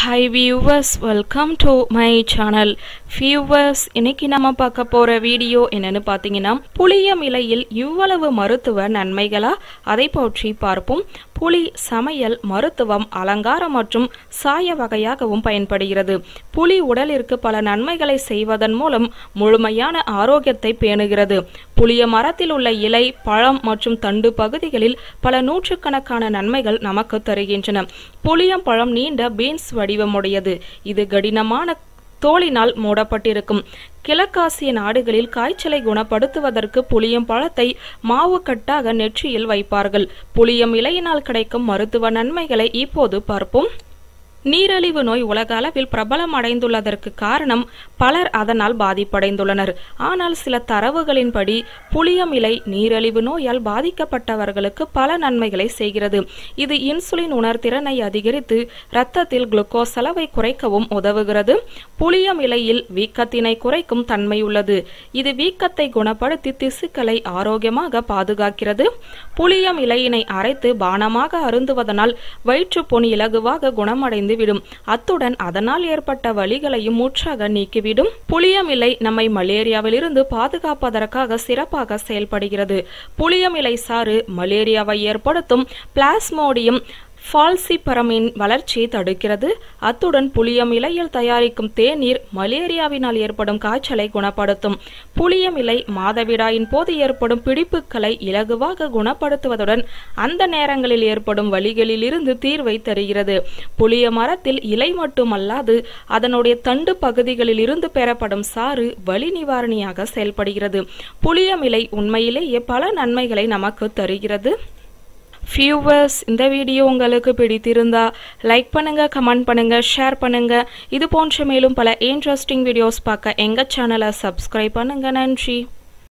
hi viewers welcome to my channel viewers இன்னைக்கு நம்ம பார்க்க போற வீடியோ என்னன்னு பார்த்தீங்கன்னா புளியம் இலையில் இவ்வளவு மருத்துவ நன்மைகளா அதை பற்றி பார்ப்போம் புளி சமையல் மருத்துவம் அலங்காரம் மற்றும் சாய வகையாகவும் பயன்படுகிறது புளி உடலிற்கு பல நன்மைகளை செய்வதன் மூலம் முழுமையான ஆரோக்கியத்தை பேணுகிறது புளிய மரத்தில் உள்ள இலை பழம் மற்றும் தண்டு பகுதிகளில் பல நூற்றுக்கணக்கான நன்மைகள் நமக்கு தருகின்றன புளியம் பழம் நீண்ட பீன்ஸ் வடிவமுடையது இது கடினமான தோலினால் மூடப்பட்டிருக்கும் கிழக்காசிய நாடுகளில் காய்ச்சலை குணப்படுத்துவதற்கு புளியம் பழத்தை மாவு கட்டாக நெற்றியில் வைப்பார்கள் புளியம் இலையினால் கிடைக்கும் மருத்துவ நன்மைகளை இப்போது பார்ப்போம் நீரழிவு நோய் உலக அளவில் பிரபலம் அடைந்துள்ளதற்கு காரணம் பலர் அதனால் பாதிப்படைந்துள்ளனர் ஆனால் சில தரவுகளின்படி புளியம் இலை நீரழிவு நோயால் பாதிக்கப்பட்டவர்களுக்கு பல நன்மைகளை செய்கிறது இது இன்சுலின் உணர்திறனை அதிகரித்து இரத்தத்தில் குளுக்கோஸ் அளவை குறைக்கவும் உதவுகிறது புளியம் இலையில் வீக்கத்தினை குறைக்கும் தன்மை உள்ளது இது வீக்கத்தை குணப்படுத்தி திசுக்களை ஆரோக்கியமாக பாதுகாக்கிறது புளியம் இலையினை அரைத்து பானமாக அருந்துவதனால் வயிற்றுப்புண் இலகுவாக குணமடைந்து விடும் அத்துடன் அதனால் ஏற்பட்ட வலிகளையும் முற்றாக நீக்கிவிடும் புளியம் இலை நம்மை மலேரியாவில் இருந்து பாதுகாப்பதற்காக சிறப்பாக செயல்படுகிறது புளியம் இலை சாறு மலேரியாவை ஏற்படுத்தும் பிளாஸ்மோடியம் ஃபால்சிபரமின் வளர்ச்சியை தடுக்கிறது அத்துடன் புளியம் இலையில் தயாரிக்கும் தேநீர் மலேரியாவினால் ஏற்படும் காய்ச்சலை குணப்படுத்தும் புளியம் இலை மாதவிடாயின் போது ஏற்படும் பிடிப்புகளை இலகுவாக குணப்படுத்துவதுடன் அந்த நேரங்களில் ஏற்படும் வலிகளில் இருந்து தீர்வை தருகிறது புளிய மரத்தில் இலை மட்டுமல்லாது அதனுடைய தண்டு பகுதிகளில் இருந்து பெறப்படும் சாறு வலி நிவாரணியாக செயல்படுகிறது புளியம் இலை உண்மையிலேயே பல நன்மைகளை நமக்கு தருகிறது வியூவர்ஸ் இந்த வீடியோ உங்களுக்கு பிடித்திருந்தா லைக் பண்ணுங்க கமெண்ட் பண்ணுங்க ஷேர் பண்ணுங்க இது போன்ற மேலும் பல இன்ட்ரெஸ்டிங் வீடியோஸ் பார்க்க எங்க சேனலை சப்ஸ்கிரைப் பண்ணுங்க நன்றி